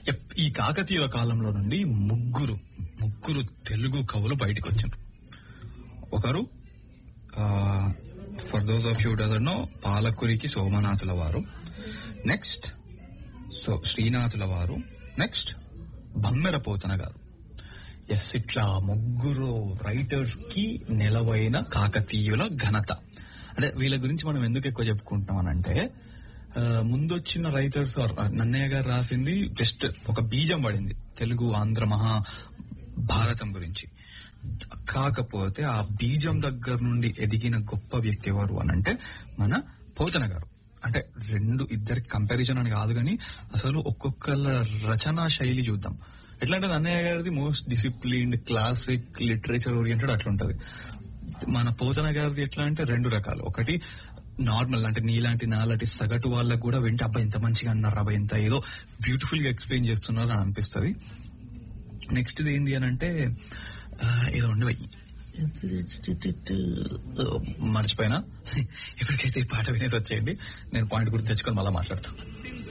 ఎప్- ఈ కాకతీయుల కాలంలో నుండి ముగ్గురు ముగ్గురు తెలుగు కవులు బయటకు వచ్చారు ఒకరు for those of you doesn't know Palakuriki సోమనాథుల వారు నెక్స్ట్ సో శ్రీనాథుల వారు నెక్స్ట్ బమ్మెర పోతన గారు ఎస్ ఇట్లా ముగ్గురు రైటర్స్ కి నిలవైన కాకతీయుల ఘనత అంటే వీళ్ళ గురించి మనం ఎందుకు ఎక్కువ చెప్పుకుంటున్నాం అని అంటే ఆ, ముందొచ్చిన రైటర్స్ నన్నయ్య గారు రాసింది జస్ట్ ఒక బీజం పడింది తెలుగు ఆంధ్ర మహా భారతం గురించి కాకపోతే ఆ బీజం దగ్గర నుండి ఎదిగిన గొప్ప వ్యక్తి ఎవరు అని అంటే మన పోతన గారు అంటే రెండు ఇద్దరికి కంపారిజన్ అని కాదు కానీ అసలు ఒక్కొక్కళ్ళ రచనా శైలి చూద్దాం ఎట్లా అంటే నన్నయ్య గారిది most disciplined classic literature oriented అట్లుంటది మన పోతన గారిది ఎట్లా అంటే రెండు రకాలు ఒకటి నార్మల్ అంటే నీలాంటి నాలాంటి సగటు వాళ్ళకు కూడా వింటే అబ్బాయి ఇంత మంచిగా అన్నారు అబ్బాయి ఇంత ఏదో బ్యూటిఫుల్ గా ఎక్స్ప్లెయిన్ చేస్తున్నారు అని అనిపిస్తుంది నెక్స్ట్ ఏంది అని అంటే ఆ, ఏదో ఉండి పోయి. మర్చిపోయినా ఇప్పటికైతే ఈ పాట వినేది వచ్చేయండి నేను పాయింట్ గుర్తు తెచ్చుకొని మళ్ళీ మాట్లాడతాను